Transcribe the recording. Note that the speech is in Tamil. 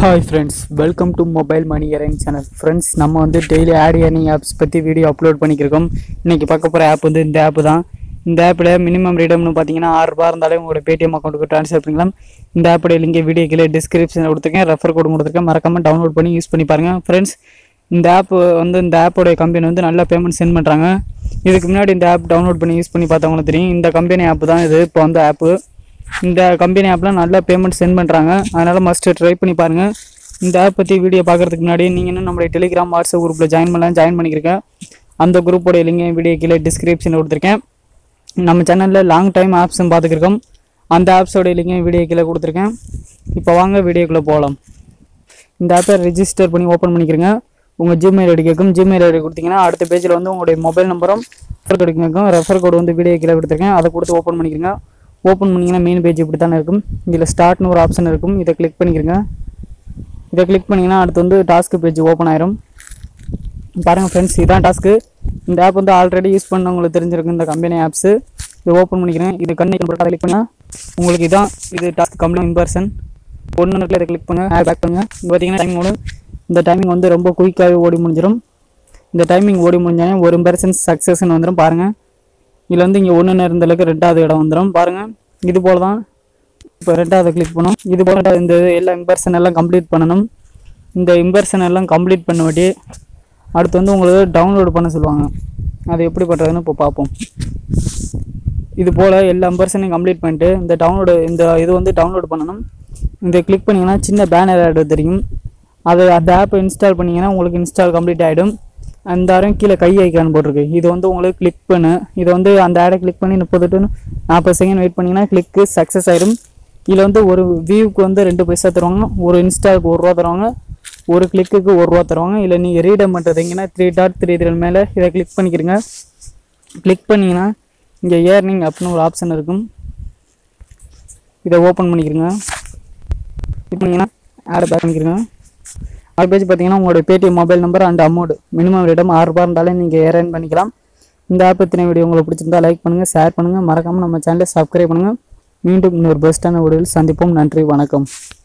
hi friends welcome to mobile money earning channel friends நம்ம வந்து டெய்லி ஆட் ஏர்னிங் ஆப்ஸ் பற்றி வீடியோ அப்லோட் பண்ணிக்கிருக்கோம் இன்றைக்கி பார்க்க போகிற ஆப் வந்து இந்த ஆப் தான் இந்த ஆப்பில் மினிமம் ரீடம்னு பார்த்தீங்கன்னா ஆறு ரூபா இருந்தாலே உங்களோட பேடிஎம் அக்கௌண்ட்டுக்கு ட்ரான்ஸ்ஃபர் பண்ணிக்கலாம் இந்த ஆப்போட லிங்கை வீடியோ கீழே டிஸ்கிரிப்ஷனில் கொடுத்துருக்கேன் ரெஃபர் கோடு கொடுத்துருக்கேன் மறக்காமல் டவுன்லோட் பண்ணி யூஸ் பண்ணி பாருங்கள் ஃப்ரெண்ட்ஸ் இந்த ஆப் வந்து இந்த ஆப்போட கம்பெனி வந்து நல்லா பேமெண்ட் சென்ட் பண்ணுறாங்க இதுக்கு முன்னாடி இந்த ஆப் டவுன்லோட் பண்ணி யூஸ் பண்ணி பார்த்தவங்களுக்கு தெரியும் இந்த கம்பெனி ஆப் தான் இது இப்போ வந்து ஆப்பு இந்த கம்பெனி ஆப்லாம் நல்லா பேமெண்ட் சென்ட் பண்ணுறாங்க அதனால் மஸ்ட்டு ட்ரை பண்ணி பாருங்கள் இந்த ஆப் பற்றி வீடியோ பார்க்குறதுக்கு முன்னாடி நீங்கள் இன்னும் நம்மளுடைய டெலிகிராம் வாட்ஸ்அப் குரூப்பில் ஜாயின் பண்ணலாம் ஜாயின் பண்ணிக்கிறேன் அந்த குரூப்போட லிங்க் வீடியோ கீழே டிஸ்கிரிப்ஷனில் கொடுத்துருக்கேன் நம்ம சேனலில் லாங் டைம் ஆப்ஸும் பார்த்துக்கிருக்கோம் அந்த ஆப்ஸோட லிங்க் வீடியோ கீழே கொடுத்துருக்கேன் இப்போ வாங்க வீடியோக்குள்ளே போகலாம் இந்த ஆப்பை ரெஜிஸ்டர் பண்ணி ஓப்பன் பண்ணிக்கிறங்க உங்கள் ஜிமெயில் ஐடி கேட்கும் ஜிமெயில் ஐடி கொடுத்தீங்கன்னா அடுத்த பேஜில் வந்து உங்களுடைய மொபைல் நம்பரும் ரெஃபர் கோடு கேட்கும் ரெஃபர் கோடு வந்து வீடியோ கீழே கொடுத்துருக்கேன் அதை கொடுத்து ஓப்பன் பண்ணிக்கிறங்க ஓப்பன் பண்ணிங்கன்னா மெயின் பேஜ் இப்படி தானே இருக்கும் இதில் ஸ்டார்ட்னு ஒரு ஆப்ஷன் இருக்கும் இதை கிளிக் பண்ணிக்கிறங்க இதை கிளிக் பண்ணிங்கன்னா அடுத்து வந்து டாஸ்க் பேஜ் ஓப்பன் ஆயிரும் பாருங்கள் ஃப்ரெண்ட்ஸ் இதான் டாஸ்க்கு இந்த ஆப் வந்து ஆல்ரெடி யூஸ் பண்ணவங்களுக்கு தெரிஞ்சிருக்கும் இந்த கம்பெனி ஆப்ஸு இது ஓப்பன் பண்ணிக்கிறேன் இது கண்ணு கிளிக் பண்ணால் உங்களுக்கு இதான் இது டாஸ்க் கம்ப்ளீட் இன்பர்சன் ஒன்று நேரத்தில் இதை கிளிக் பண்ணுங்கள் பேக் பண்ணுங்கள் இங்கே பார்த்தீங்கன்னா டைமிங் ஓடும் இந்த டைமிங் வந்து ரொம்ப குயிக்காகவே ஓடி முடிஞ்சிடும் இந்த டைமிங் ஓடி முடிஞ்சாலே ஒரு இம்பர்சன் சக்ஸஸ்ன்னு வந்துடும் பாருங்கள் இதில் வந்து இங்கே ஒன்று இருந்தளவுக்கு ரெண்டாவது இடம் வந்துடும் பாருங்கள் இது போல் தான் இப்போ ரெண்டாவது கிளிக் பண்ணோம் இது போல் இந்த எல்லா இம்பர்சன் எல்லாம் கம்ப்ளீட் பண்ணணும் இந்த இம்பர்சன் எல்லாம் கம்ப்ளீட் பண்ண வேண்டி அடுத்து வந்து உங்களுக்கு டவுன்லோட் பண்ண சொல்லுவாங்க அது எப்படி பண்ணுறதுன்னு இப்போ பார்ப்போம் இது போல் எல்லா இம்பர்சனையும் கம்ப்ளீட் பண்ணிட்டு இந்த டவுன்லோடு இந்த இது வந்து டவுன்லோட் பண்ணணும் இதை கிளிக் பண்ணிங்கன்னா சின்ன பேனர் ஆட் தெரியும் அது அந்த ஆப்பை இன்ஸ்டால் பண்ணிங்கன்னா உங்களுக்கு இன்ஸ்டால் கம்ப்ளீட் ஆகிடும் அந்த ஆரம் கீழே கை ஐக்கான் போட்டிருக்கு இது வந்து உங்களுக்கு கிளிக் பண்ணு இது வந்து அந்த ஆடை கிளிக் பண்ணி முப்பது டு நாற்பது செகண்ட் வெயிட் பண்ணிங்கன்னா கிளிக்கு சக்ஸஸ் ஆயிடும் இதில் வந்து ஒரு வியூக்கு வந்து ரெண்டு பைசா தருவாங்க ஒரு இன்ஸ்டாவுக்கு ஒரு ரூபா தருவாங்க ஒரு கிளிக்குக்கு ஒரு ரூபா தருவாங்க இல்லை நீங்கள் ரீடம் பண்ணுறதுங்கன்னா த்ரீ டாட் த்ரீ த்ரீ மேலே இதை கிளிக் பண்ணிக்கிறீங்க கிளிக் பண்ணிங்கன்னா இங்கே ஏர்னிங் அப்படின்னு ஒரு ஆப்ஷன் இருக்கும் இதை ஓப்பன் பண்ணிக்கிறங்க கிளிக் பண்ணிங்கன்னா ஆடை பேக் பண்ணிக்கிறங்க அது பேஜ் பார்த்தீங்கன்னா உங்களோட Paytm mobile number and amount minimum redeem ஆறு ரூபா இருந்தாலும் நீங்கள் ஏர்ன் பண்ணிக்கலாம் இந்த ஆப் பற்றின வீடியோ உங்களுக்கு பிடிச்சிருந்தா லைக் பண்ணுங்கள் ஷேர் பண்ணுங்கள் மறக்காமல் நம்ம சேனலை சப்ஸ்கிரைப் பண்ணுங்கள் மீண்டும் இன்னொரு பெஸ்ட்டான வீடியோவில் சந்திப்போம் நன்றி வணக்கம்